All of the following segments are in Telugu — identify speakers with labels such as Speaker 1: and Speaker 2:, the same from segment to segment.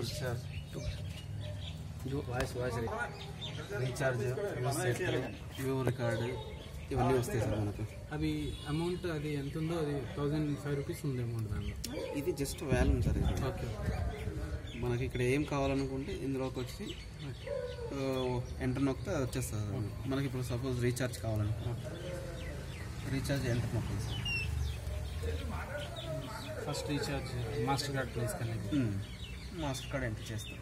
Speaker 1: Recharge voice voice recharge view record ఇవన్నీ వస్తాయి సార్ మనకు
Speaker 2: అది అమౌంట్ అది ఎంత ఉందో అది థౌజండ్ ఫైవ్ రూపీస్ ఉంది అమౌంట్ దానిలో
Speaker 1: ఇది జస్ట్ వాల్యూమ్ సార్ ఇది
Speaker 2: ఓకే
Speaker 1: మనకి ఇక్కడ ఏం కావాలనుకుంటే ఇందులోకి వచ్చి ఎంటర్ నొక్కితే అది వచ్చేస్తుంది సార్. మనకి ఇప్పుడు సపోజ్ రీఛార్జ్ కావాలనుకో రీఛార్జ్ ఎంటర్ నొక్కింది sir
Speaker 2: first recharge master card place కనేది
Speaker 1: మాస్టర్ కార్డ్ ఎంటర్ చేస్తాం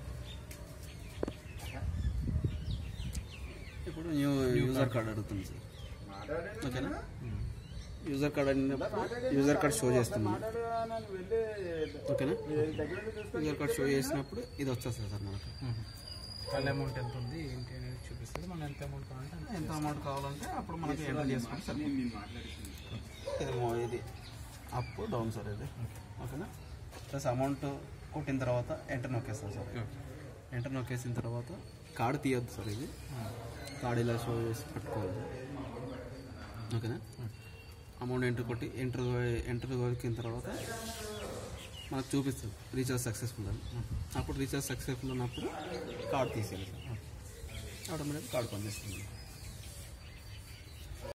Speaker 1: ఇప్పుడు న్యూ యూజర్ కార్డ్ అడుగుతుంది సార్ ఓకేనా యూజర్ కార్డ్ అడిగినప్పుడు యూజర్ కార్డ్ షో చేస్తుంది ఓకేనా యూజర్ కార్డ్ షో చేసినప్పుడు ఇది వచ్చేస్తుంది సార్ మనకు
Speaker 2: వాళ్ళ అమౌంట్ ఎంత ఉంది ఏంటి అనేది చూపిస్తుంది మనం ఎంత అమౌంట్ కావాలంటే అంత
Speaker 1: ఎంత అమౌంట్ కావాలంటే అప్పుడు మనకి ఎంటర్ చేసుకుంటే సార్ ఇది మో- ఇది అప్ డౌన్ సార్ ఇది ఓకేనా ప్లస్ అమౌంట్ కొట్టిన తర్వాత ఎంటర్ నొక్కేస్తాం సార్ ఎంటర్ నొక్కేసిన తర్వాత కార్డు తీయొద్దు సార్ ఇది కార్డు ఇలా షో చేసి పట్టుకోవాలి సార్. ఓకేనా అమౌంట్ ఎంటర్ కొట్టి ఎంటర్ ఎంటర్ కొట్టిన తర్వాత మనకు చూపిస్తుంది రీఛార్జ్ సక్సెస్ఫుల్ అని అప్పుడు రీఛార్జ్ సక్సెస్ఫుల్ ఉన్నప్పుడు కార్డు తీసేయాలి సార్ ఆటోమేటిక్ కార్డు పనిచేస్తుంది